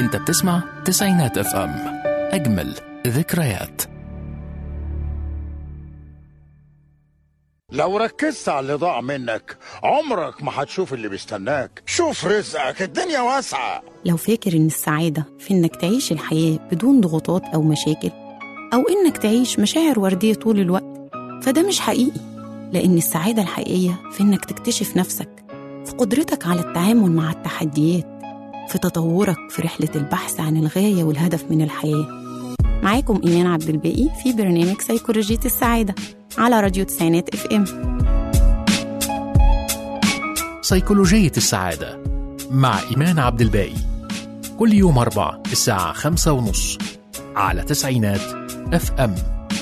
انت بتسمع تسعينات اف ام اجمل ذكريات لو ركزت على اللي ضاع منك عمرك ما هتشوف اللي بيستناك شوف رزقك الدنيا واسعة لو فاكر إن السعادة في إنك تعيش الحياة بدون ضغوطات أو مشاكل أو إنك تعيش مشاعر وردية طول الوقت فده مش حقيقي لأن السعادة الحقيقية في إنك تكتشف نفسك في قدرتك على التعامل مع التحديات في تطورك في رحلة البحث عن الغاية والهدف من الحياة معاكم إيمان عبد الباقي في برنامج سيكولوجية السعادة على راديو تسعينات اف ام سيكولوجية السعادة مع إيمان عبد الباقي كل يوم أربع الساعة خمسة ونص على تسعينات اف ام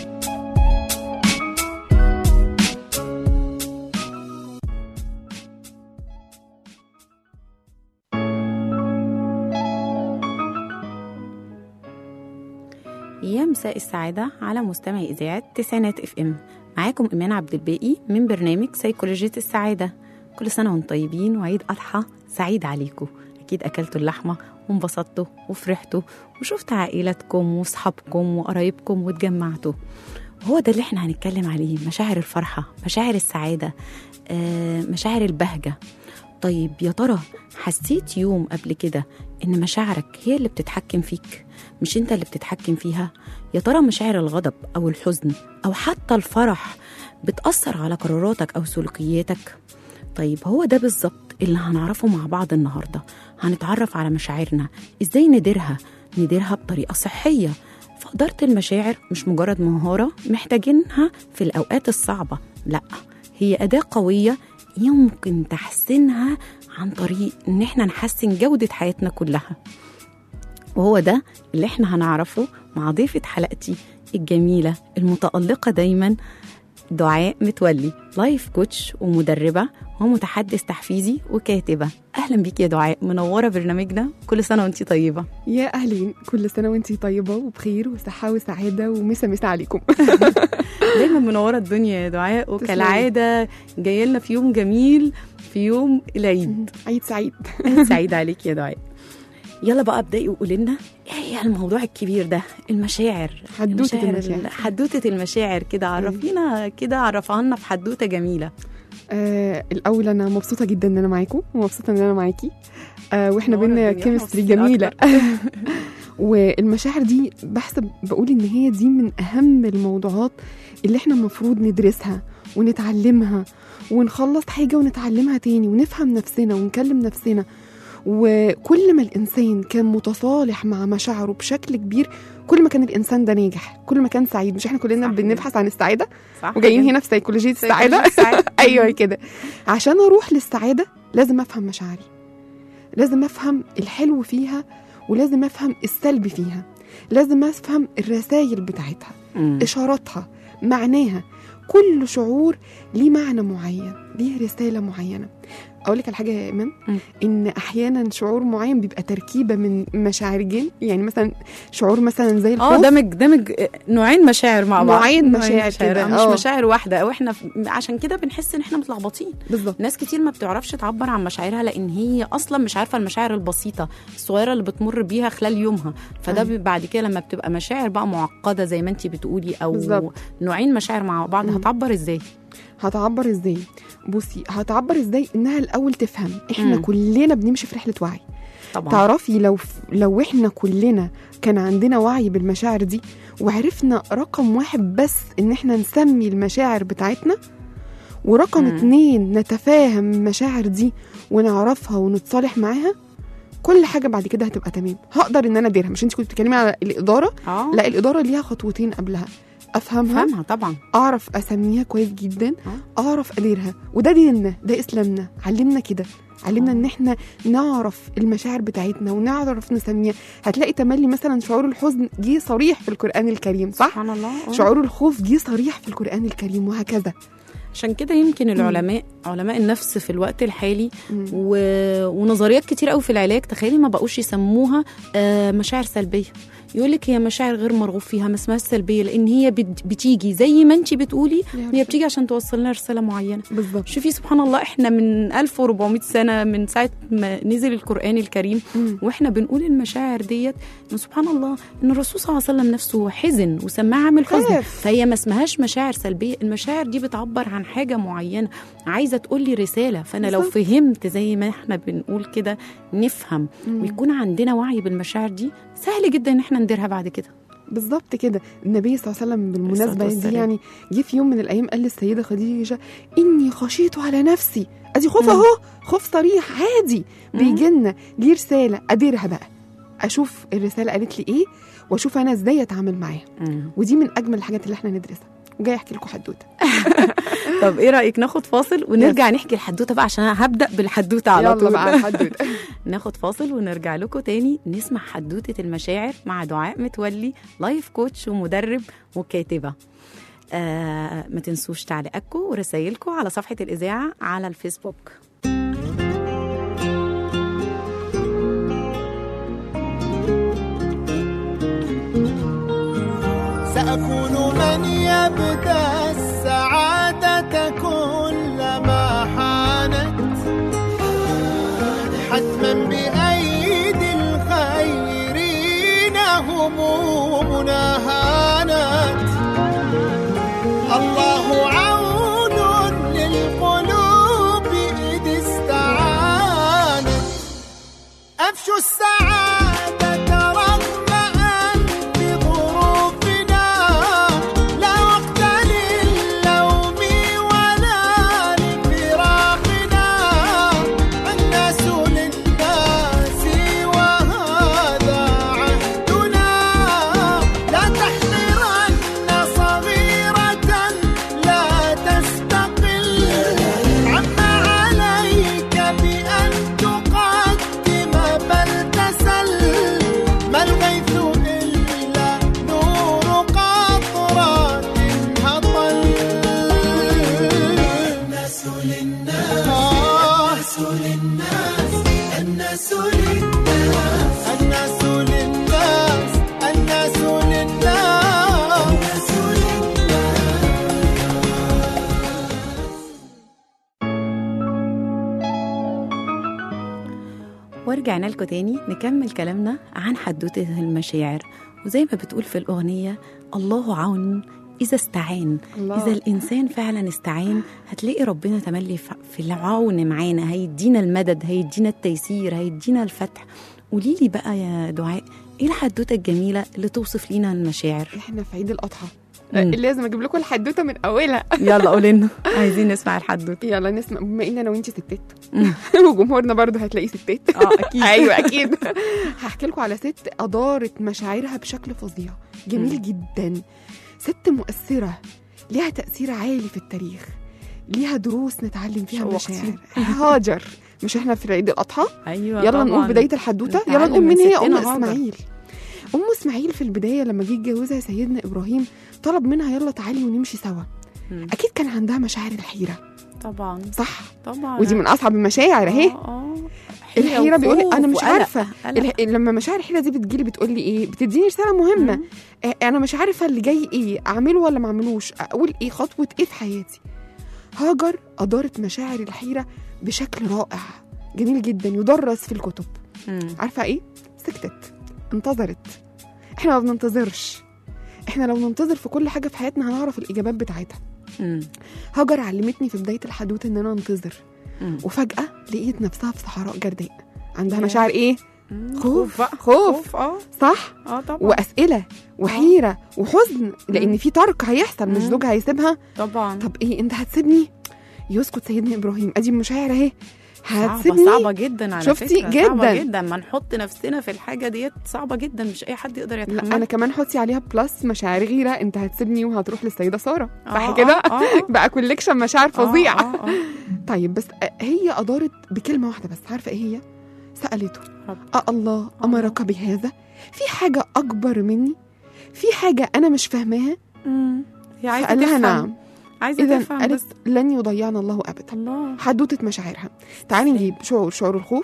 يا مساء السعادة على مستمع إذاعة تسعينات اف ام معاكم إيمان عبد الباقي من برنامج سيكولوجية السعادة كل سنة وانتم طيبين وعيد أضحى سعيد عليكم أكيد أكلتوا اللحمة وانبسطتوا وفرحتوا وشفت عائلتكم وصحابكم وقرايبكم واتجمعتوا وهو ده اللي احنا هنتكلم عليه مشاعر الفرحة مشاعر السعادة آه، مشاعر البهجة طيب يا ترى حسيت يوم قبل كده إن مشاعرك هي اللي بتتحكم فيك مش انت اللي بتتحكم فيها يا ترى مشاعر الغضب او الحزن او حتى الفرح بتاثر على قراراتك او سلوكياتك طيب هو ده بالظبط اللي هنعرفه مع بعض النهارده هنتعرف على مشاعرنا ازاي نديرها نديرها بطريقه صحيه فإدارة المشاعر مش مجرد مهارة محتاجينها في الأوقات الصعبة لأ هي أداة قوية يمكن تحسينها عن طريق إن احنا نحسن جودة حياتنا كلها وهو ده اللي احنا هنعرفه مع ضيفة حلقتي الجميلة المتألقة دايما دعاء متولي لايف كوتش ومدربة ومتحدث تحفيزي وكاتبة أهلا بيك يا دعاء منورة برنامجنا كل سنة وانتي طيبة يا أهلين كل سنة وانتي طيبة وبخير وصحة وسعادة ومسا مسا عليكم دايما منورة الدنيا يا دعاء وكالعادة جاية لنا في يوم جميل في يوم العيد عيد سعيد سعيد عليك يا دعاء يلا بقى ابدأي وقولي لنا ايه هي الموضوع الكبير ده المشاعر حدوتة المشاعر المشاعر. حدوتة المشاعر كده عرفينا كده عرفها لنا في حدوتة جميلة آه الأول أنا مبسوطة جدا إن أنا معاكم ومبسوطة إن أنا معاكي آه وإحنا منورة بينا الدنيا، كيمستري إحنا مبسوطين جميلة والمشاعر دي بحسب بقول إن هي دي من أهم الموضوعات اللي إحنا المفروض ندرسها ونتعلمها ونخلص حاجة ونتعلمها تاني ونفهم نفسنا ونكلم نفسنا وكل ما الإنسان كان متصالح مع مشاعره بشكل كبير كل ما كان الإنسان ده ناجح كل ما كان سعيد مش إحنا كلنا صح بنبحث عن السعادة صح وجايين كده؟ هنا في سيكولوجية سيكولوجية السعادة السعادة. ايوه كده عشان اروح للسعاده لازم افهم مشاعري لازم افهم الحلو فيها ولازم افهم السلبي فيها لازم افهم الرسائل بتاعتها مم. اشاراتها معناها كل شعور ليه معنى معين ليه رساله معينه اقول لك على حاجه يا ايمان مم. ان احيانا شعور معين بيبقى تركيبه من مشاعرين يعني مثلا شعور مثلا زي اه الخوف دمج دمج نوعين مشاعر مع بعض نوعين مشاعر كده، مش اه. مشاعر واحده او احنا ف- عشان كده بنحس ان احنا متلخبطين بالظبط ناس كتير ما بتعرفش تعبر عن مشاعرها لان هي اصلا مش عارفه المشاعر البسيطه الصغيره اللي بتمر بيها خلال يومها فده أيوة. بي- بعد كده لما بتبقى مشاعر بقى معقده زي ما انت بتقولي او بالظبط. نوعين مشاعر مع بعض مم. هتعبر ازاي هتعبر ازاي بصي هتعبر ازاي انها الاول تفهم احنا مم. كلنا بنمشي في رحله وعي طبعا تعرفي لو لو احنا كلنا كان عندنا وعي بالمشاعر دي وعرفنا رقم واحد بس ان احنا نسمي المشاعر بتاعتنا ورقم مم. اتنين نتفاهم المشاعر دي ونعرفها ونتصالح معاها كل حاجه بعد كده هتبقى تمام هقدر ان انا اديرها مش انت كنت بتتكلمي على الاداره اه لا الاداره ليها خطوتين قبلها افهمها فاهمها طبعا اعرف اسميها كويس جدا آه. اعرف اديرها وده ديننا ده اسلامنا علمنا كده علمنا آه. ان احنا نعرف المشاعر بتاعتنا ونعرف نسميها هتلاقي تملي مثلا شعور الحزن جه صريح في القران الكريم صح سبحان الله آه. شعور الخوف جه صريح في القران الكريم وهكذا عشان كده يمكن العلماء علماء النفس في الوقت الحالي مم. و... ونظريات كتير قوي في العلاج تخيلي ما بقوش يسموها آه، مشاعر سلبيه يقول لك هي مشاعر غير مرغوب فيها ما اسمهاش سلبيه لان هي بت- بتيجي زي ما انت بتقولي هي بتيجي عشان توصل لنا رساله معينه بالظبط شوفي سبحان الله احنا من 1400 سنه من ساعه ما نزل القران الكريم مم. واحنا بنقول المشاعر ديت ان سبحان الله ان الرسول صلى الله عليه وسلم نفسه حزن وسماه عامل حزن خاف. فهي ما اسمهاش مشاعر سلبيه المشاعر دي بتعبر عن حاجه معينه عايزه تقول لي رساله فانا لو بالظبط. فهمت زي ما احنا بنقول كده نفهم مم. ويكون عندنا وعي بالمشاعر دي سهل جدا ان احنا نديرها بعد كده بالظبط كده النبي صلى الله عليه وسلم بالمناسبه الصلاة دي والسلام. يعني جه في يوم من الايام قال للسيده خديجه اني خشيت على نفسي ادي خوف مم. اهو خوف صريح عادي مم. بيجي لنا دي رساله اديرها بقى اشوف الرساله قالت لي ايه واشوف انا ازاي اتعامل معاها ودي من اجمل الحاجات اللي احنا ندرسها وجاي احكي لكم حدوته طب ايه رايك ناخد فاصل ونرجع نحكي الحدوته بقى عشان انا هبدا بالحدوته على يلا طول بقى الحدوته ناخد فاصل ونرجع لكم تاني نسمع حدوتة المشاعر مع دعاء متولي لايف كوتش ومدرب وكاتبة آه ما تنسوش تعليقاتكم ورسايلكم على صفحة الإذاعة على الفيسبوك سأكون من يبدأ السعادة كلما حانت حتما بأيدي الخيرين همومنا هانت الله عون للقلوب إذ استعانت أفشوا السعادة رغم أنف ظروفنا لا وقت للوم ولا لفراقنا الناس للناس وهذا عهدنا لا تحقرن صغيرة لا تستقل عما عليك بأن تقدم بل تسل ما الغيث إلا نور قطرات هطل الناس للناس للناس الناس للناس الناس للناس الناس للناس ورجعنا لكم تاني نكمل كلامنا عن حدوتة المشاعر وزي ما بتقول في الأغنية الله عون إذا استعان الله. إذا الإنسان فعلا استعان هتلاقي ربنا تملي ف- في العون معانا هيدينا المدد هيدينا التيسير هيدينا الفتح قولي لي بقى يا دعاء ايه الحدوته الجميله اللي توصف لينا المشاعر احنا في عيد الاضحى مم. لازم اجيب لكم الحدوته من اولها يلا قولي لنا عايزين نسمع الحدوته يلا نسمع بما ان انا وانت ستات مم. وجمهورنا برضو هتلاقيه ستات اه اكيد ايوه اكيد هحكي لكم على ست ادارت مشاعرها بشكل فظيع مم. جميل جدا ست مؤثره ليها تاثير عالي في التاريخ ليها دروس نتعلم فيها شوقتي. مشاعر هاجر مش احنا في عيد الاضحى ايوه يلا طبعاً. نقول بدايه الحدوته يلا نتعلم نقول من مين هي ستنا ام هاجر. اسماعيل ام اسماعيل في البدايه لما جه يتجوزها سيدنا ابراهيم طلب منها يلا تعالي ونمشي سوا مم. اكيد كان عندها مشاعر الحيره طبعا صح طبعا ودي من اصعب المشاعر اهي آه، آه. الحيره بيقول لي وخوف انا مش وقلق. عارفه قلق. اله- لما مشاعر الحيره دي بتجيلي بتقول لي ايه بتديني رساله مهمه مم. آه، انا مش عارفه اللي جاي ايه اعمله ولا ما اعملوش اقول ايه خطوه ايه في حياتي هاجر ادارت مشاعر الحيره بشكل رائع جميل جدا يدرس في الكتب مم. عارفه ايه سكتت انتظرت احنا ما بننتظرش احنا لو ننتظر في كل حاجه في حياتنا هنعرف الاجابات بتاعتها مم. هاجر علمتني في بدايه الحدوته ان انا انتظر مم. وفجاه لقيت نفسها في صحراء جرداء عندها ياه. مشاعر ايه مم. خوف بقى خوف خوف اه صح اه طبعا واسئله وحيره وحزن لان في ترك هيحصل مش مم. زوجها هيسيبها طبعا طب ايه انت هتسيبني يسكت سيدنا ابراهيم ادي المشاعر اهي صعبة هتسيبني صعبة جدا على شفتي؟ فكرة صعبة جداً. جدا ما نحط نفسنا في الحاجة ديت صعبة جدا مش أي حد يقدر لا يتحمل انا كمان حطي عليها بلس مشاعر غيره انت هتسيبني وهتروح للسيده ساره صح آه، كده آه، آه. بقى كوليكشن مشاعر فظيع آه، آه، آه. طيب بس هي أدارت بكلمة واحدة بس عارفة إيه هي؟ سألته رب. أه الله أمرك بهذا؟ في حاجة أكبر مني؟ في حاجة أنا مش فاهماها؟ مم. هي عايزة فقال لها تفهم. نعم عايزة إذا تفهم قالت بس لن يضيعنا الله أبدا الله حدوتة مشاعرها تعالي نجيب شعور شعور الخوف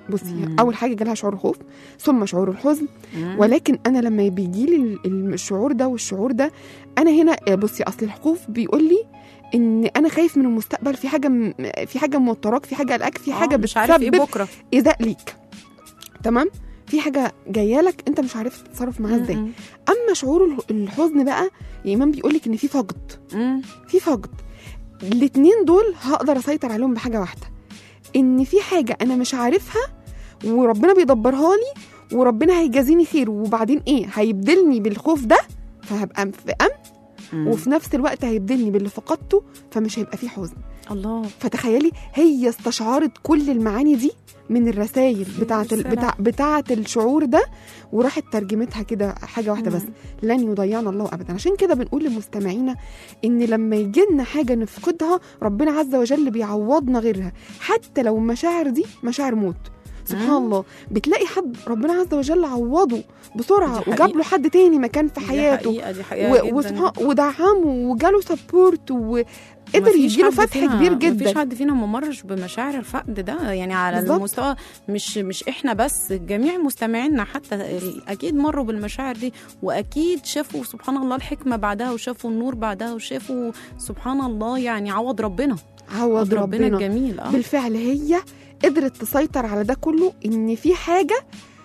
بصي مم. اول حاجه جالها شعور الخوف ثم شعور الحزن مم. ولكن انا لما بيجي لي الشعور ده والشعور ده انا هنا بصي اصل الخوف بيقول لي ان انا خايف من المستقبل في حاجه م... في حاجه موتراك في حاجه قلقاك في آه، حاجه مش عارف ايه بتسبب بكره ايذاء ليك تمام في حاجه جايه لك انت مش عارف تتصرف معاها ازاي مم. اما شعور الح- الحزن بقى يا ايمان بيقول لك ان في فقد مم. في فقد الاتنين دول هقدر اسيطر عليهم بحاجه واحده ان في حاجه انا مش عارفها وربنا بيدبرها لي وربنا هيجازيني خير وبعدين ايه هيبدلني بالخوف ده فهبقى في امن مم. وفي نفس الوقت هيبدلني باللي فقدته فمش هيبقى فيه حزن الله فتخيلي هي استشعرت كل المعاني دي من الرسائل بتاعه ال... سلام. بتاع بتاعه الشعور ده وراحت ترجمتها كده حاجه واحده بس مم. لن يضيعنا الله ابدا عشان كده بنقول لمستمعينا ان لما يجي لنا حاجه نفقدها ربنا عز وجل بيعوضنا غيرها حتى لو المشاعر دي مشاعر موت سبحان مم. الله بتلاقي حد ربنا عز وجل عوضه بسرعه دي وجاب حقيقة. له حد تاني مكان في دي حياته حقيقة دي حقيقة و- جداً. وسبحان ودعمه وجاله سبورت وقدر مفيش يجيله حد فتح فينا- كبير مفيش جدا حد فينا ما مرش بمشاعر الفقد ده يعني على بالظبط. المستوى مش مش احنا بس جميع مستمعينا حتى ال- اكيد مروا بالمشاعر دي واكيد شافوا سبحان الله الحكمه بعدها وشافوا النور بعدها وشافوا سبحان الله يعني عوض ربنا عوض ربنا ربنا الجميل اه بالفعل هي قدرت تسيطر على ده كله ان في حاجه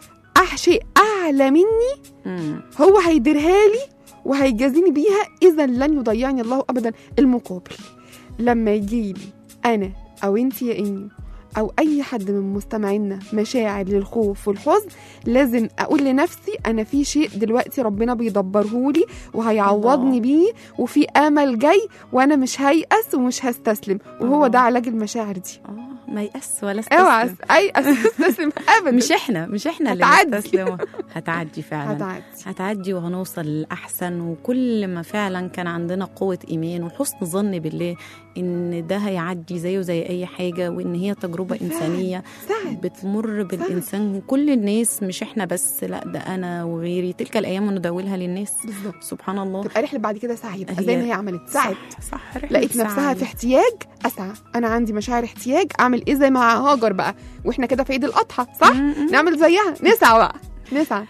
أح شيء اعلى مني مم. هو هيديرها لي وهيجازيني بيها اذا لن يضيعني الله ابدا المقابل لما يجي لي انا او انت يا اني او اي حد من مستمعينا مشاعر للخوف والحزن لازم اقول لنفسي انا في شيء دلوقتي ربنا بيدبره لي وهيعوضني الله. بيه وفي امل جاي وانا مش هيأس ومش هستسلم وهو الله. ده علاج المشاعر دي اه ما يأس ولا اوعى استسلم اي استسلم ابدا مش احنا مش احنا اللي هتعدي. نستسلم هتعدي فعلا هتعدي هتعدي وهنوصل للأحسن وكل ما فعلا كان عندنا قوة إيمان وحسن ظن بالله إن ده هيعدي زيه زي أي حاجة وإن هي تجربة بالفعل. إنسانية سعد بتمر بالإنسان كل الناس مش إحنا بس لا ده أنا وغيري تلك الأيام نداولها للناس بالظبط سبحان الله تبقى رحله بعد كده سعيده هي- زي ما هي عملت سعد صح, صح رحلة لقيت نفسها سعادة. في احتياج اسعى انا عندي مشاعر احتياج اعمل ايه زي مع هاجر بقى واحنا كده في عيد الاضحى صح م- م. نعمل زيها نسعى بقى نسعى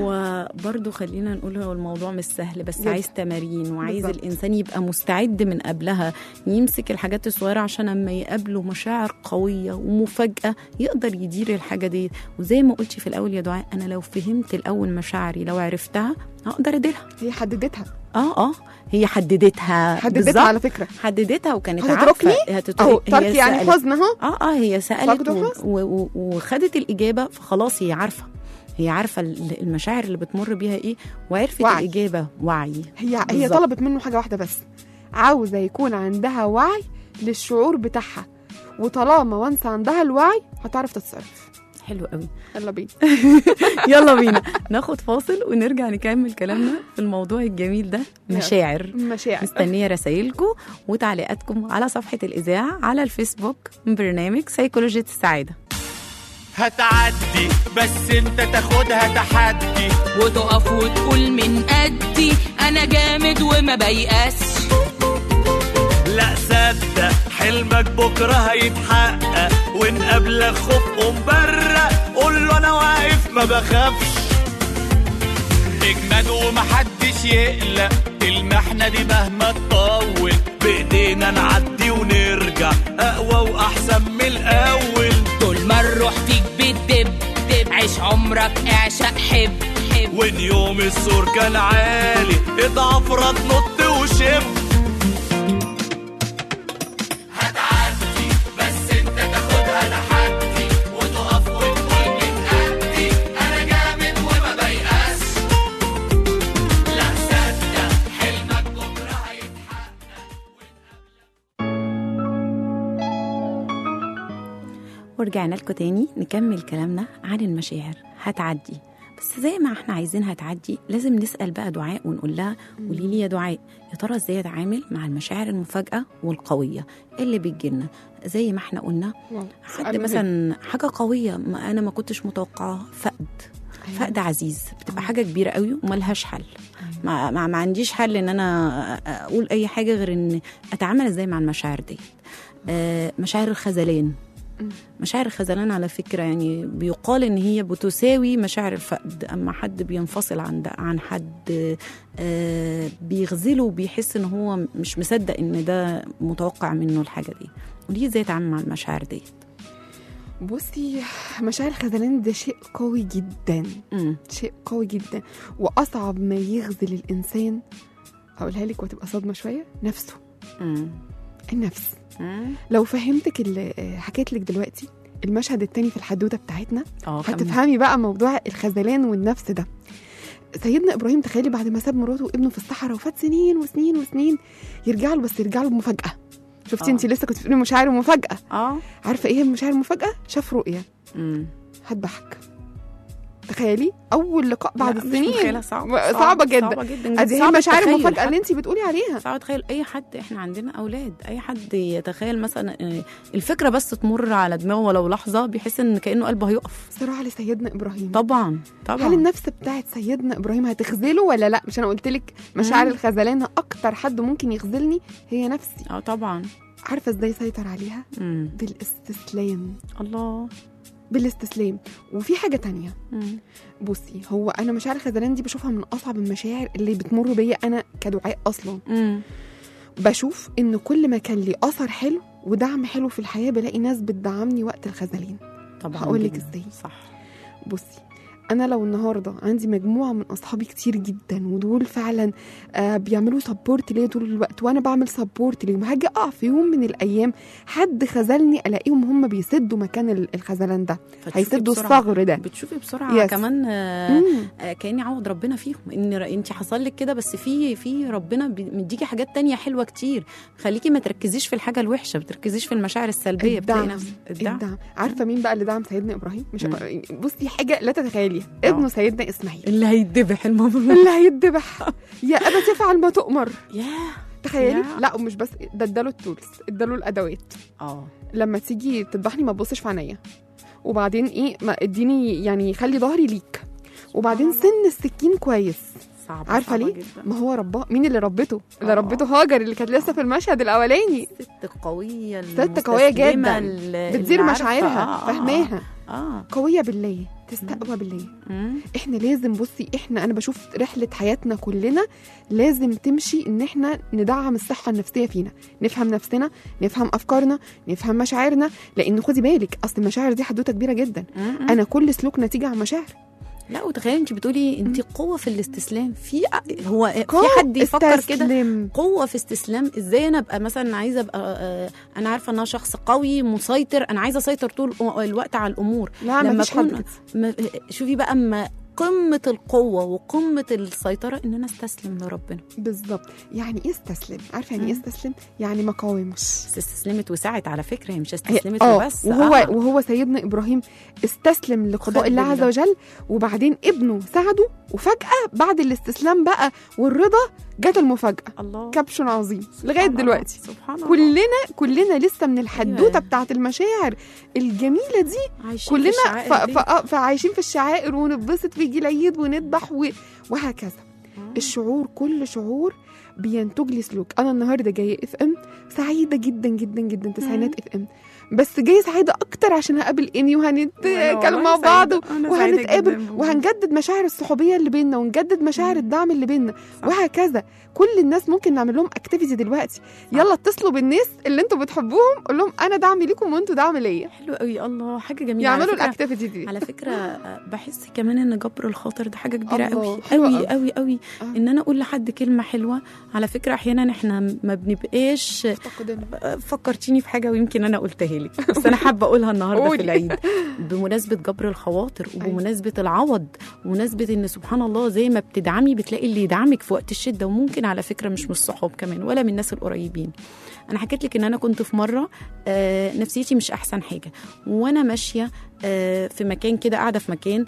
هو برضو خلينا نقول هو الموضوع مش سهل بس جدا. عايز تمارين وعايز بالظبط. الانسان يبقى مستعد من قبلها يمسك الحاجات الصغيره عشان اما يقابله مشاعر قويه ومفاجاه يقدر يدير الحاجه دي وزي ما قلتي في الاول يا دعاء انا لو فهمت الاول مشاعري لو عرفتها هقدر اديرها هي حددتها اه اه هي حددتها حددتها بالظبط. على فكره حددتها وكانت هتتركني؟ عارفه هتترك اهو هي ترك يعني سألت. حزن اهو اه اه هي سالت فقد و... وحزن. و... و... وخدت الاجابه فخلاص هي عارفه هي عارفه ال- المشاعر اللي بتمر بيها ايه وعرفت وعي. الاجابه وعي هي هي بالظبط. طلبت منه حاجه واحده بس عاوزه يكون عندها وعي للشعور بتاعها وطالما وانس عندها الوعي هتعرف تتصرف حلو قوي يلا بينا يلا بينا ناخد فاصل ونرجع نكمل كلامنا في الموضوع الجميل ده مشاعر مشاعر مستنيه رسائلكم وتعليقاتكم على صفحه الاذاعه على الفيسبوك من برنامج سيكولوجيه السعاده هتعدي بس انت تاخدها تحدي وتقف وتقول من قدي انا جامد وما بيأسش لا صدق حلمك بكرة هيتحقق وان قبلك خوف ومبرق قول له انا واقف ما بخافش اجمد ومحدش يقلق المحنة دي مهما تطول بايدينا نعدي ونرجع اقوى واحسن من الاول طول ما الروح فيك بتدب دب عيش عمرك اعشق حب حب وان يوم السور كان عالي اضعف رد نط وشب هتعدي بس انت تاخدها تحدي وتقف وتقول من قدي انا جامد وما بيأس لا صدق حلمك بكره هيتحقق ورجعنا لكم تاني نكمل كلامنا عن المشاعر هتعدي بس زي ما احنا عايزينها تعدي لازم نسأل بقى دعاء ونقول لها قولي لي يا دعاء يا ترى ازاي اتعامل مع المشاعر المفاجئة والقوية اللي بتجيلنا زي ما احنا قلنا واو. حد سؤال مثلا حاجة قوية ما انا ما كنتش متوقعة فقد أيوة. فقد عزيز بتبقى حاجة كبيرة قوي وملهاش حل ما, ما, ما عنديش حل ان انا اقول اي حاجة غير ان اتعامل ازاي مع المشاعر دي آه، مشاعر الخذلان مم. مشاعر الخذلان على فكره يعني بيقال ان هي بتساوي مشاعر الفقد اما حد بينفصل عن ده عن حد آه بيغزله وبيحس ان هو مش مصدق ان ده متوقع منه الحاجه دي وليه ازاي يتعامل مع المشاعر دي بصي مشاعر الخذلان ده شيء قوي جدا مم. شيء قوي جدا واصعب ما يخذل الانسان اقولها لك وتبقى صدمه شويه نفسه مم. النفس مم. لو فهمتك اللي حكيت لك دلوقتي المشهد التاني في الحدوته بتاعتنا اه كمل. هتفهمي بقى موضوع الخذلان والنفس ده سيدنا ابراهيم تخيلي بعد ما ساب مراته وابنه في الصحراء وفات سنين وسنين وسنين يرجع له بس يرجع له بمفاجاه شفتي آه. انت لسه كنت بتقولي مشاعر ومفاجاه اه عارفه ايه هي المشاعر المفاجاه شاف رؤيه مم. هتضحك تخيلي اول لقاء بعد لا، مش السنين متخيلة، صعب صعبه جدا صعبة جدا ادي هي صعب مشاعر التخيل المفاجاه حتى. اللي انت بتقولي عليها صعب تخيل اي حد احنا عندنا اولاد اي حد يتخيل مثلا آه، الفكره بس تمر على دماغه ولو لحظه بيحس ان كانه قلبه هيقف صراع لسيدنا ابراهيم طبعا طبعا هل النفس بتاعت سيدنا ابراهيم هتخذله ولا لا مش انا قلت لك مشاعر مم. الخذلان اكتر حد ممكن يخذلني هي نفسي اه طبعا عارفه ازاي يسيطر عليها مم. بالاستسلام الله بالاستسلام وفي حاجه تانية مم. بصي هو انا مشاعر الخذلان دي بشوفها من اصعب المشاعر اللي بتمر بيا انا كدعاء اصلا مم. بشوف ان كل ما كان لي اثر حلو ودعم حلو في الحياه بلاقي ناس بتدعمني وقت الخذلان طبعا هقول لك جداً. ازاي. صح بصي انا لو النهارده عندي مجموعه من اصحابي كتير جدا ودول فعلا آه بيعملوا سبورت ليا طول الوقت وانا بعمل سبورت ليهم هاجي اقع في يوم من الايام حد خذلني الاقيهم هم بيسدوا مكان ال- الخذلان ده فتشوفي هيسدوا بسرعة- الثغر ده بتشوفي بسرعه Yes. كمان آه مم. آه، كاني عوض ربنا فيهم ان ر- انت حصل لك كده بس في في ربنا بي- مديكي حاجات تانية حلوه كتير خليكي ما تركزيش في الحاجه الوحشه ما تركزيش في المشاعر السلبيه بتلاقي الدعم. نفسك الدعم الدعم عارفه مين بقى اللي دعم سيدنا ابراهيم مش مم. بصي حاجه لا تتخيليها ابنه سيدنا اسماعيل اللي هيتذبح المهم اللي هيتذبح يا ابا تفعل ما تؤمر ياه تخيلي يا. لا ومش بس ده اداله التولز اداله الادوات اه لما تيجي تذبحني ما تبصش في عينيا وبعدين ايه ما اديني يعني خلي ظهري ليك وبعدين سن السكين كويس صعبة عارفه صعبة ليه جدا. ما هو رباه مين اللي ربته اللي آه. ربته هاجر اللي كانت لسه في المشهد الاولاني ست قوية ست قوية المستسلمة جدا. اللي- بتدير اللي عارفة- مشاعرها آه، آه، فاهماها اه قويه بالله تستقوى بالله مم. احنا لازم بصي احنا انا بشوف رحله حياتنا كلنا لازم تمشي ان احنا ندعم الصحه النفسيه فينا نفهم نفسنا نفهم افكارنا نفهم مشاعرنا لان خدي بالك اصل المشاعر دي حدوته كبيره جدا مم. انا كل سلوك نتيجه عن مشاعر لا وتخيلي انت بتقولي انت قوة في الاستسلام في هو في قوة حد يفكر كده استسلم. قوة في استسلام ازاي انا ابقى مثلا عايزة ابقى آه، انا عارفة ان انا شخص قوي مسيطر انا عايزة اسيطر طول الوقت على الامور لا لما ما فيش حد أكون- كده. ما شوفي بقى اما قمة القوة وقمة السيطرة ان انا استسلم لربنا بالظبط يعني ايه استسلم عارفه يعني ايه مم. استسلم يعني ما قاومش بس استسلمت وسعت على فكرة هي مش هي- استسلمت اه وبس وهو آه. وهو سيدنا ابراهيم استسلم لقضاء خد الله عز بالله. وجل وبعدين ابنه ساعده وفجاه بعد الاستسلام بقى والرضا جت المفاجاه الله كبش عظيم سبحان لغايه الله، دلوقتي سبحان الله كلنا كلنا لسه من الحدوته أيوة. بتاعت المشاعر الجميله دي عايشين في كلنا الشعائر ف... دي. ف... آه، فعايشين في الشعائر ونتبسط ويجي العيد ونذبح و... وهكذا الشعور كل شعور بينتج لي سلوك انا النهارده جايه اف ام سعيده جدا جدا جدا تسعينات اف ام بس جايه سعيده اكتر عشان هقابل اني وهنتكلم مع والله بعض سعيدة. أنا سعيدة وهنتقابل جداً بوجودك. وهنجدد مشاعر الصحوبيه اللي بينا ونجدد مشاعر مم. الدعم اللي بينا صح. وهكذا كل الناس ممكن نعمل لهم اكتيفيتي دلوقتي يلا اتصلوا بالناس اللي انتوا بتحبوهم قول لهم انا دعم ليكم وانتوا دعم ليا حلو قوي الله حاجة جميلة على يعملوا فكرة- الاكتيفيتي دي على فكرة آه، بحس كمان ان جبر الخاطر ده حاجة كبيرة الله، قوي حلوة قوي قوي. قوي قوي آه. ان انا اقول لحد كلمة حلوة على فكرة احيانا احنا ما بنبقاش افتقدنا آه، فكرتيني في حاجة ويمكن انا قلتها لك بس انا حابة اقولها النهاردة في قولي. العيد بمناسبة جبر الخواطر وبمناسبة العوض ومناسبة ان سبحان الله زي ما بتدعمي بتلاقي اللي يدعمك في وقت الشدة وممكن على فكرة مش من الصحاب كمان ولا من الناس القريبين انا حكيت لك ان انا كنت في مره آه نفسيتي مش احسن حاجه وانا ماشيه آه في مكان كده قاعده في مكان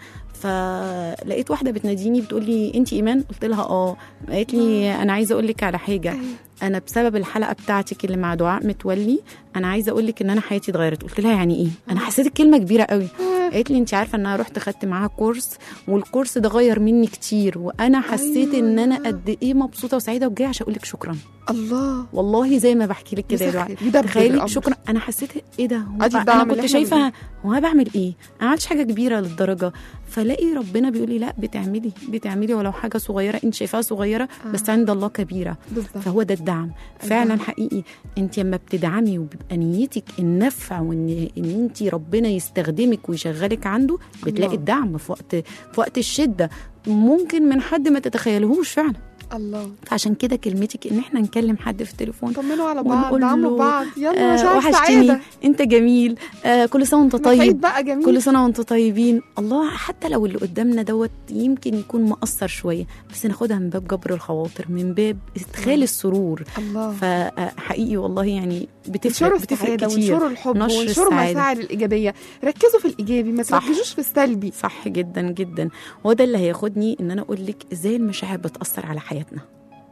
فلقيت واحده بتناديني بتقول لي انت ايمان قلت لها اه قالت لي انا عايزه اقول لك على حاجه انا بسبب الحلقه بتاعتك اللي مع دعاء متولي انا عايزه اقول لك ان انا حياتي اتغيرت قلت لها يعني ايه انا حسيت الكلمه كبيره قوي قالت لي انت عارفه ان انا رحت خدت معاها كورس والكورس ده غير مني كتير وانا حسيت أيوة. ان انا قد ايه مبسوطه وسعيده وجايه عشان اقول لك شكرا الله والله زي ما بحكي لك كده يا مسخر، دعاء يدبر تخيلي الأمر. شكرا انا حسيت ايه ده هو أدي انا الدعم اللي كنت إحنا شايفه هو انا بعمل ايه انا ما عملتش حاجه كبيره للدرجه فلاقي ربنا بيقول لي لا بتعملي بتعملي ولو حاجه صغيره انت شايفاها صغيره بس عند الله كبيره بالظبط فهو ده الدعم فعلا الدعم. حقيقي انت لما بتدعمي وبيبقى نيتك النفع وان ان انت ربنا يستخدمك ويشغلك عنده بتلاقي الله. الدعم في وقت في وقت الشده ممكن من حد ما تتخيلهوش فعلا الله فعشان كده كلمتك ان احنا نكلم حد في التليفون طمنوا على بعض ونقول دعموا له، بعض يلا آه مشاعر وحشتني سعاده انت جميل آه كل سنه وانت طيب طيب بقى جميل كل سنه وانتم طيبين الله حتى لو اللي قدامنا دوت يمكن يكون مقصر شويه بس ناخدها من باب جبر الخواطر من باب ادخال السرور الله فحقيقي والله يعني بتفرق انشروا بتفرق السعاده كتير وانشروا الحب نشر وانشروا السعادة. المشاعر الايجابيه ركزوا في الايجابي ما صح. تركزوش في السلبي صح جدا جدا هو ده اللي هياخدني ان انا اقول لك ازاي المشاعر بتاثر على حياتنا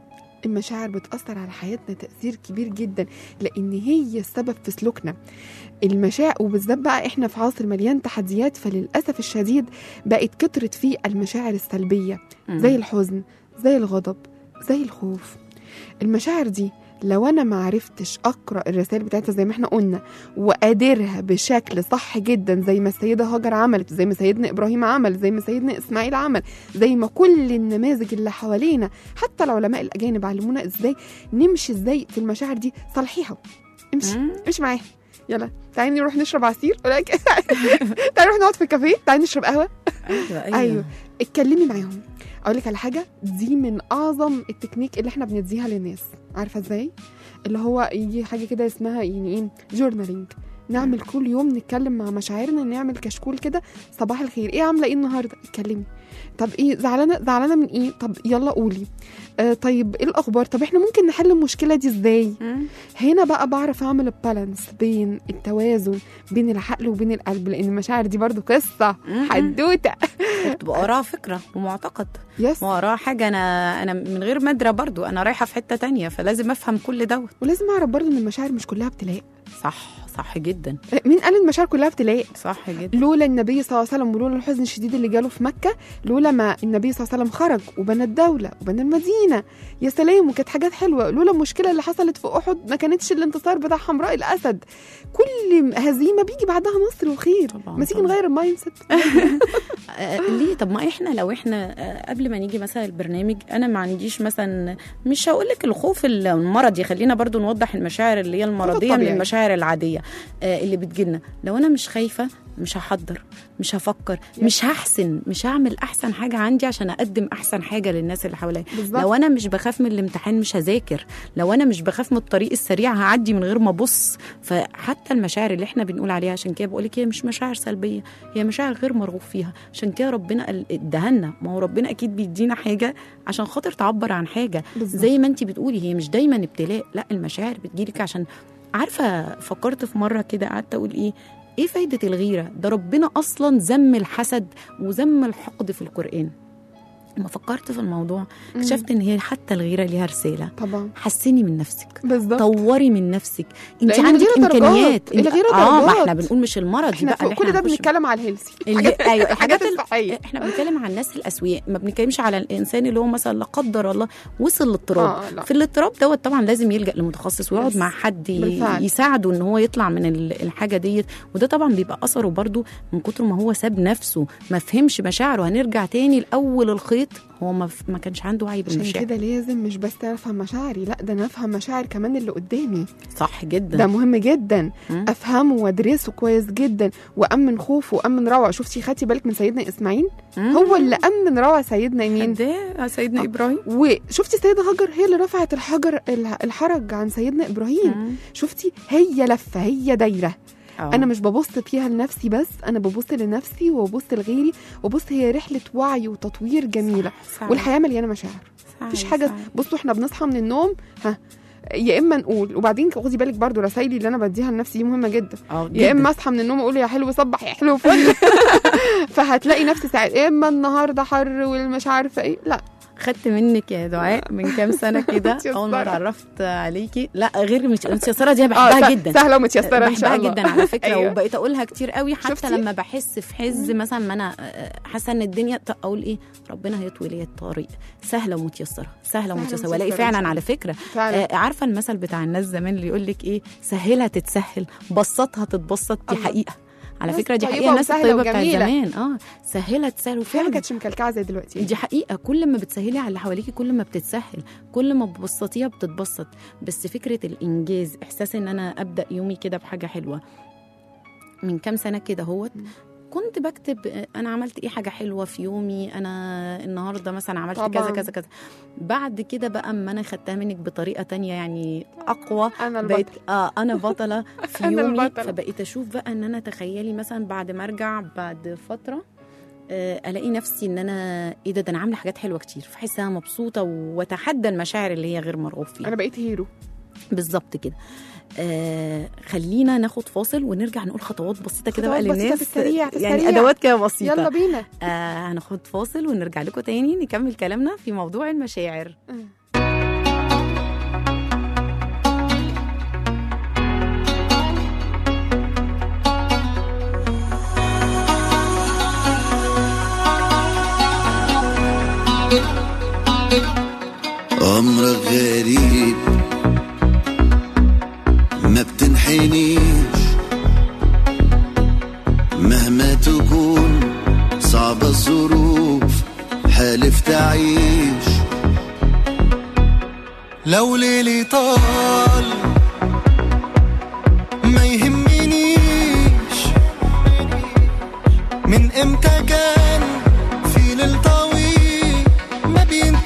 المشاعر بتأثر على حياتنا تأثير كبير جدا لأن هي السبب في سلوكنا المشاعر وبالذات بقى احنا في عصر مليان تحديات فللأسف الشديد بقت كترت فيه المشاعر السلبية زي الحزن زي الغضب زي الخوف المشاعر دي لو انا ما عرفتش اقرا الرسائل بتاعتها زي ما احنا قلنا وقادرها بشكل صح جدا زي ما السيده هاجر عملت زي ما سيدنا ابراهيم عمل زي ما سيدنا اسماعيل عمل زي ما كل النماذج اللي حوالينا حتى العلماء الاجانب علمونا ازاي نمشي ازاي في المشاعر دي صلحيها امشي مم. امشي معاها يلا تعالي نروح نشرب عصير ولا ك- تعالي نروح نقعد في الكافيه تعالي نشرب قهوه ايوه ايوه, ايوه اتكلمي معاهم اقول لك على حاجه دي من اعظم التكنيك اللي احنا بنديها للناس عارفه ازاي اللي هو يجي حاجه كده اسمها يعني ايه جورنالينج نعمل كل يوم نتكلم مع مشاعرنا نعمل كشكول كده صباح الخير ايه عامله ايه النهارده اتكلمي طب ايه زعلانه زعلانه من ايه طب يلا قولي آه طيب ايه الاخبار طب احنا ممكن نحل المشكله دي ازاي مم. هنا بقى بعرف اعمل البالانس بين التوازن بين العقل وبين القلب لان المشاعر دي برضو قصه مم. حدوته بتبقى وراها فكره ومعتقد يس وراها حاجه انا انا من غير ما ادرى برضو انا رايحه في حته تانية فلازم افهم كل دوت ولازم اعرف برضو ان المشاعر مش كلها ابتلاء صح صح جدا مين قال المشاعر كلها ابتلاء صح جدا لولا النبي صلى الله عليه وسلم ولولا الحزن الشديد اللي جاله في مكه لولا ما النبي صلى الله عليه وسلم خرج وبنى الدوله وبنى المدينه يا سلام وكانت حاجات حلوه لولا المشكله اللي حصلت في احد ما كانتش الانتصار بتاع حمراء الاسد كل هزيمه بيجي بعدها نصر وخير طبعاً، ما تيجي طبعاً. نغير المايند سيت آه، ليه طب ما احنا لو احنا آه، قبل ما نيجي مثلا البرنامج انا ما عنديش مثلا مش هقول لك الخوف المرضي خلينا برضو نوضح المشاعر اللي هي المرضيه من الطبيعي. المشاعر العاديه آه، اللي بتجيلنا لو انا مش خايفه مش هحضر مش هفكر مش هحسن مش هعمل احسن حاجه عندي عشان اقدم احسن حاجه للناس اللي حواليا بالظبط. لو انا مش بخاف من الامتحان مش هذاكر لو انا مش بخاف من الطريق السريع هعدي من غير ما ابص فحتى المشاعر اللي احنا بنقول عليها عشان كده بقول لك هي مش مشاعر سلبيه هي مشاعر غير مرغوب فيها عشان كده ربنا قال- ادهنا ما هو ربنا اكيد بيدينا حاجه عشان خاطر تعبر عن حاجه بالظبط. زي ما انت بتقولي هي مش دايما ابتلاء لا المشاعر بتجيلك عشان عارفه فكرت في مره كده قعدت اقول ايه ايه فايده الغيره ده ربنا اصلا ذم الحسد وذم الحقد في القران لما فكرت في الموضوع اكتشفت ان هي حتى الغيره ليها رساله طبعا حسني من نفسك بالظبط طوري من نفسك انت لأن عندك الغيرة درجات. امكانيات انت- الغيرة اه ما درجات. احنا بنقول مش المرض احنا بقى اللي فوق كل ده هنخش- بنتكلم على الهيلثي اللي الحاجات- ايوه الحاجات الحاجات الصحيه ال- احنا بنتكلم عن الناس الاسوياء ما بنتكلمش على الانسان اللي هو مثلا لا قدر الله وصل للاضطراب آه، لا. في الاضطراب دوت طبعا لازم يلجا لمتخصص ويقعد بس. مع حد ي- بالفعل. يساعده ان هو يطلع من ال- الحاجه ديت وده طبعا بيبقى اثره برضو من كتر ما هو ساب نفسه ما فهمش مشاعره هنرجع تاني لاول الخيط هو ما, ف- ما كانش عنده وعي عشان بالمشاعر كده لازم مش بس افهم مشاعري لا ده انا افهم مشاعر كمان اللي قدامي صح جدا ده مهم جدا مم. افهمه وادرسه كويس جدا وامن خوفه وامن روعه شفتي خدتي بالك من سيدنا اسماعيل مم. هو اللي امن روعه سيدنا مين قد ايه يا سيدنا آه. ابراهيم وشفتي السيده هاجر هي اللي رفعت الحجر الحرج عن سيدنا ابراهيم مم. شفتي هي لفه هي دايره آه. انا مش ببص فيها لنفسي بس انا ببص لنفسي وببص لغيري وبص هي رحله وعي وتطوير جميله صح. والحياه مليانه مشاعر صح. مفيش صح. حاجه صح. بصوا احنا بنصحى من النوم ها يا اما نقول وبعدين خدي بالك برضو رسايلي اللي انا بديها لنفسي دي مهمه جدا اه يا جداً. اما اصحى من النوم اقول يا حلو صبح يا حلو فل فهتلاقي نفسي ساعات يا اما النهارده حر والمش عارفه ايه لا خدت منك يا دعاء من كام سنه كده متيسرة. اول ما اتعرفت عليكي لا غير مش متيسره دي أنا بحبها س- جدا سهله ومتيسره ان شاء بحبها الله جدا على فكره أيوة. أيوة. وبقيت اقولها كتير قوي حتى شفتي؟ لما بحس في حز مثلا ما انا آه، حاسه ان الدنيا ط- اقول ايه ربنا هيطوي لي الطريق سهله ومتيسره سهله ومتيسره والاقي ومتيسرة إن شاء فعلا الله. على فكره فعلا آه عارفه المثل بتاع الناس زمان اللي يقول لك ايه سهلها تتسهل بسطها تتبسط دي الله. حقيقه على ناس فكره دي طيبة حقيقه الناس وسهلة الطيبه بتاعت وجميلة. زمان اه سهلها تسهل في ما وفعلا كانتش مكلكعه زي دلوقتي دي حقيقة كل ما بتسهلي على اللي حواليكي كل ما بتتسهل كل ما بتبسطيها بتتبسط بس فكرة الإنجاز إحساس إن أنا أبدأ يومي كده بحاجة حلوة من كام سنة كده هوت كنت بكتب آه، انا عملت ايه حاجه حلوه في يومي انا النهارده مثلا عملت طبعاً. كذا كذا كذا بعد كده بقى اما انا خدتها منك بطريقه تانية يعني اقوى انا بقيت البطل اه انا بطله في أنا يومي البطلة. فبقيت اشوف بقى ان انا تخيلي مثلا بعد ما ارجع بعد فتره آه، الاقي نفسي ان انا ايه ده ده انا عامله حاجات حلوه كتير فاحس انا مبسوطه واتحدى المشاعر اللي هي غير مرغوب فيها انا بقيت هيرو بالظبط كده آه خلينا ناخد فاصل ونرجع نقول خطوات بسيطه كده بقى خطوات بسيطة للناس في السريع، في يعني السريع. ادوات كده بسيطه يلا بينا آه هناخد فاصل ونرجع لكم تاني نكمل كلامنا في موضوع المشاعر أمرك غريب ما بتنحنيش مهما تكون صعبة الظروف حالف تعيش لو ليلي طال ما يهمنيش من امتى كان في ليل طويل ما بينتهيش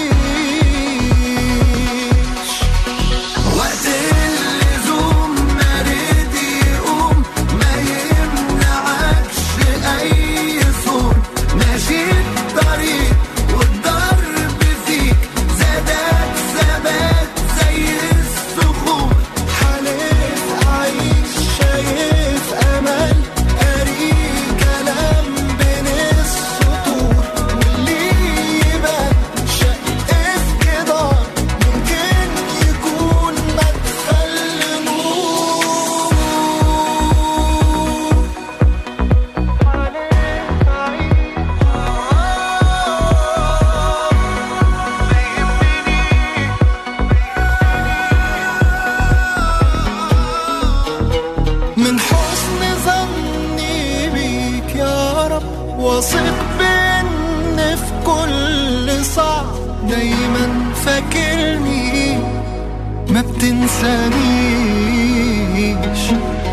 وقت اللزوم ما رد يقوم ما يمنعكش اي صوت ماشي الطريق والضرب فيك زادك ثبات زي الصخور حالف عايش شايف امل قاري كلام بين السطور واللي يبان شق في جدار ممكن يكون مدخل نور من حسن ظني بيك يا رب واثق بان في كل صعب دايما فاكرني ما بتنسانيش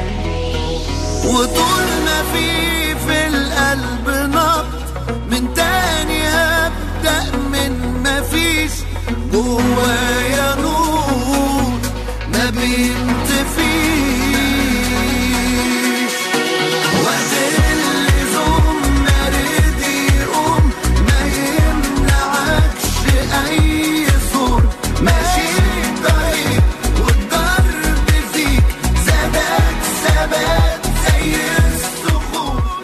وطول ما في في القلب نبض من تاني هبدأ من ما فيش جوايا نور ما بينطفيش وقت اللزوم ما رد يقوم ما يمنعكش أي صور ماشي الطريق والضرب فيك زادك ثبات زي الصخور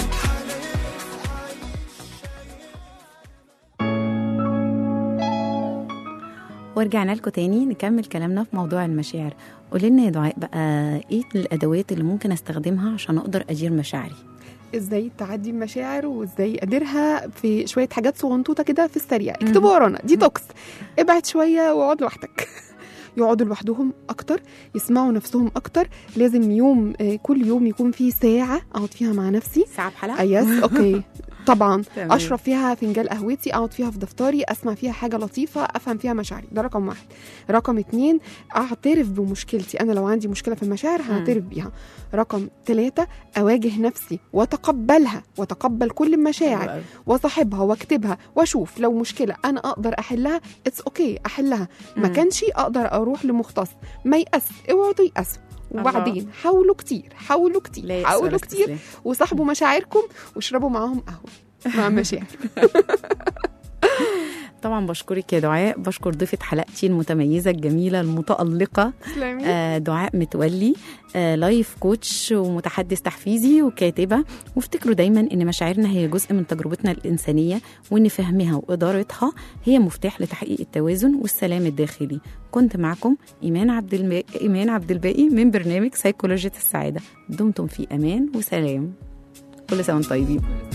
ورجعنا لكم تاني نكمل كلامنا في موضوع المشاعر قولي لنا يا دعاء بقى ايه الادوات اللي ممكن استخدمها عشان اقدر ادير مشاعري ازاي تعدي المشاعر وازاي اديرها في شويه حاجات صغنطوطه كده في السريع اكتبوا ورانا ديتوكس ابعد شويه واقعد لوحدك يقعدوا لوحدهم اكتر يسمعوا نفسهم اكتر لازم يوم آه، كل يوم يكون فيه ساعه اقعد فيها مع نفسي ساعه بحلقه آه، يس اوكي طبعا تمام. اشرب فيها فنجان قهوتي اقعد فيها في دفتري اسمع فيها حاجه لطيفه افهم فيها مشاعري ده رقم واحد رقم اتنين اعترف بمشكلتي انا لو عندي مشكله في المشاعر هعترف بيها رقم ثلاثة أواجه نفسي وأتقبلها وأتقبل كل المشاعر وأصاحبها وأكتبها وأشوف لو مشكلة أنا أقدر أحلها اتس أوكي أحلها ما مم. كانش أقدر أروح لمختص ما يأس اوعوا تيأسوا وبعدين حاولوا كتير حاولوا لا كتير يأس حاولوا ولا كتير استسلام. وصاحبوا مشاعركم واشربوا معاهم قهوه مع مشاعر طبعا بشكرك يا دعاء بشكر ضيفة حلقتي المتميزة الجميلة المتألقة تسلمي آه، دعاء متولي آه، لايف كوتش ومتحدث تحفيزي وكاتبة وافتكروا دايما ان مشاعرنا هي جزء من تجربتنا الإنسانية وان فهمها وإدارتها هي مفتاح لتحقيق التوازن والسلام الداخلي كنت معكم إيمان عبد الم... إيمان عبد الباقي من برنامج سيكولوجية السعادة دمتم في أمان وسلام كل سنة وانتم طيبين